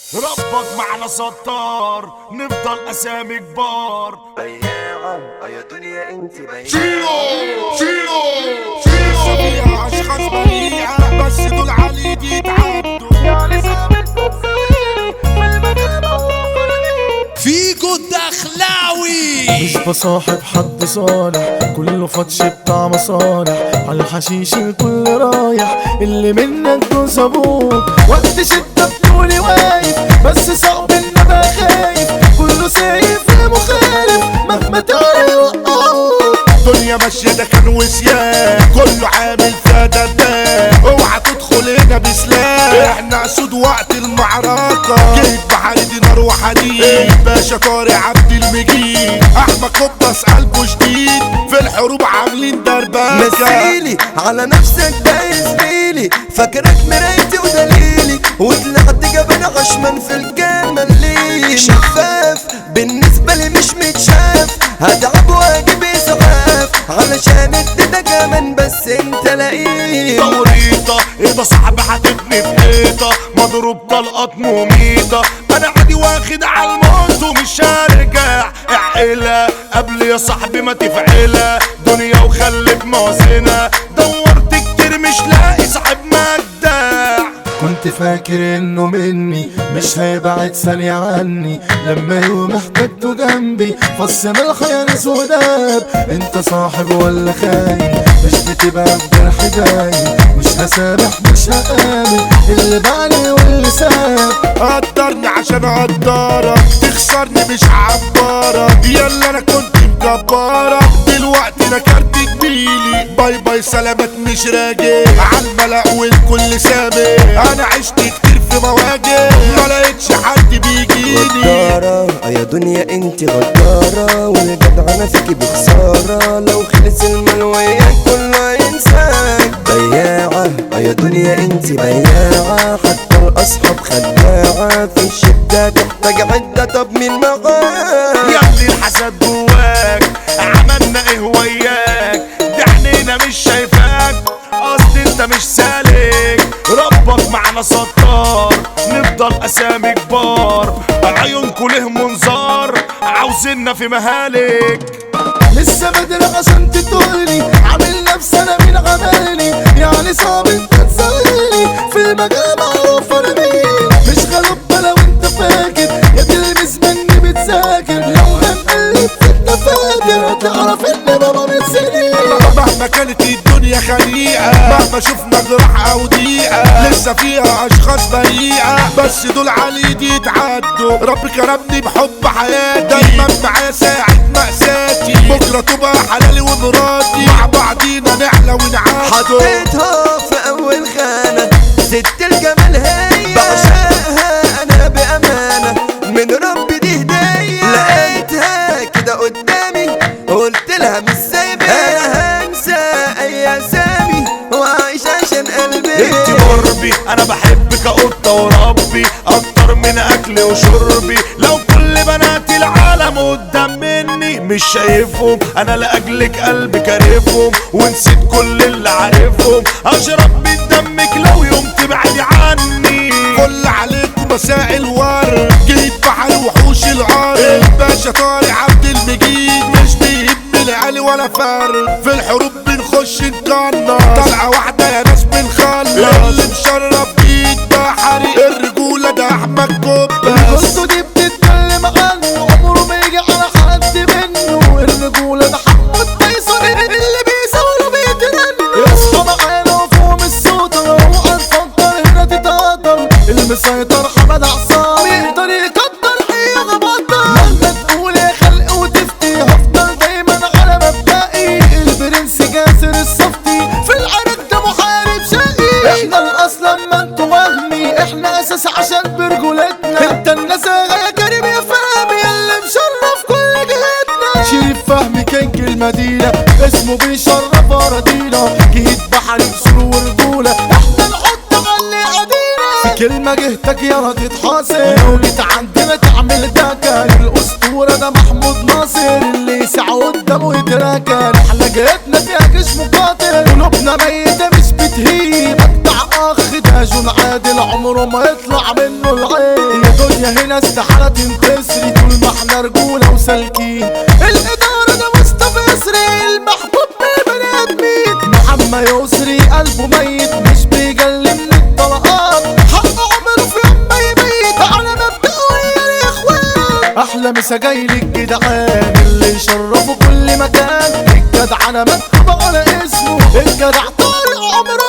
ربك معنا ستار نفضل اسامي كبار بياعة يا دنيا انت بياعة شيلو شيلو شيلو فيها اشخاص بريئة بس دول عليك يتعدوا يعني ثابت بتصيري في المكان فيجو الدخلاوي مش بصاحب حد صالح كله فتش بتاع مصالح على الحشيش الكل رايح اللي منك جوز ابوك وقت شدة بتقولي واقف بس صعب ان ابقى خايف كله سايف المخالف مهما تعالى يوقعوك دنيا ماشية ده كان وسيان كله عامل فيها دبان اوعى تدخل هنا بسلاح احنا اسود وقت المعركة جيت بحر دينار وحديد باشا طارق عبد المجيد احمد قبص قلبه شديد في الحروب عاملين دربكة مثيلي على نفسك ده يا زميلي فاكرك مرايتي ودليلي وطلعت جبان عشمان في الجامل ليه شفاف بالنسبة لي مش متشاف هتعب واجيب اسعاف علشان انت ده كمان بس انت لاقيه توريطة ايه ده صاحبي هتبني في حيطة مضروب طلقات مميتة انا عادي واخد على الموت ومش هرجع اعقلها قبل يا صاحبي ما تفعلها دنيا وخلي موازنة دورت كتير مش لاقي صاحب مجدع كنت فاكر انه مني مش هيبعد ثانية عني لما يوم احتجته جنبي فص ملح يا ناس وداب انت صاحب ولا خاين مش بتبقى بجرح باين مش هسامح مش هقابل اللي بعني واللي ساب قدرني عشان اقدرك تخسرني مش عبارك يلا انا كنت مجبرك دلوقتي انا كارت جميلي باي باي سلامات مش راجع عالملأ والكل سامع انا عشت كتير في مواجع ما لقيتش حد بيجيني غدارة يا دنيا انت غدارة والجدعنة فيكي بخسارة لو خلص المال وياك كله ينساك بياعة يا دنيا انت بياعة حتى الاصحاب خداعة في الشدة تحتاج عدة طب مين معاك يا ابني الحسد جواك عملنا ايه وياك دي عينينا مش شايفاك اصل انت مش سالك ربك معنا ستار نفضل اسامي كبار عيونكوا ليه منظار عاوزيننا في مهالك لسه بدري عشان تقولي عامل نفسي انا مين عملني يعني صعب انت تسويني في المجال معروف انا مين مش غلط لو انت فاكر يا تلمس مني بتذاكر لو هنقلب في الدفاتر هتعرف ان بابا بيتسني مهما كانت الدنيا خليقة مهما شفنا جراح او ضيقة لسه فيها اشخاص بريئة بس دول علي دي يتعدوا رب كرمني بحب حياتي دايما معايا ساعة مأساتي بكرة تبقى حلالي ومراتي مع بعضينا نعلى ونعدوا حطيتها في اول خانة ست الجمال هي بعشقها انا بامانة من ربي دي هدية لقيتها كده قدامي قلت لها مش سايبة انا هنسى اي اسامي وعايش عشان قلبي انت قربي انا بحبك قطة وربي اكتر من اكل وشربي لو كل بنات العالم قدام مني مش شايفهم انا لاجلك قلبي كارفهم ونسيت كل اللي عارفهم اشرب من دمك لو يوم تبعدي عني كل عليكم مساء الورد جيت بحر وحوش الارض الباشا طارق عبد المجيد مش بيهمني العلي ولا فرد في الحروب بنخش نكنا طلعه واحده يا ناس بنخلص اللي مشرف ايد بحري الرجوله ده احمد كوبا قصته دي بتتكلم عنه عمره ما يجي على حد منه الرجولة ده حمود ميسر اللي بيصوروا بيترنوا اصحى معانا وفوق الصوت لو هنفكر هنا تتقدر المسيطر حمد عصام يقدر يقدر اي غبطة مهما تقول يا خلق وتفتي هفضل دايما على مبدئي البرنس جاسر الصفتي في العرق ده محارب شقي احنا الاصل لما انتوا وهمي احنا اساس عشان برجولتنا انت الناس يا كريم يا فهمي اللي مشرف كل جهتنا شريف فهمي كينج المدينة اسمه بيشرف اراضينا جهد بحري بسور ورجولة احنا نحط غلي عدينا في كلمة جهتك يا تتحاصر لو جيت عندنا تعمل ده كان الاسطورة ده محمود ناصر اللي يسعى قدامه يتراكن احنا جهتنا فيها جيش مقاتل قلوبنا ميتة مش بتهيب اجدع اخ ده جون عادل عادل عمره ما يطلع منه العين يا دنيا هنا استحالة تنتصري طول ما احنا رجولة وسالكين الإدارة ده مصطفى يسري المحبوب من البني آدمين محمد يسري قلبه ميت مش بيجلي من الطلقات حق عمره في يوم ما يميت على مبدأه يا الإخوان أحلى مسا جايلك جدعان اللي يشرفوا كل مكان الجدع أنا مكتوب على اسمه الجدع طارق عمره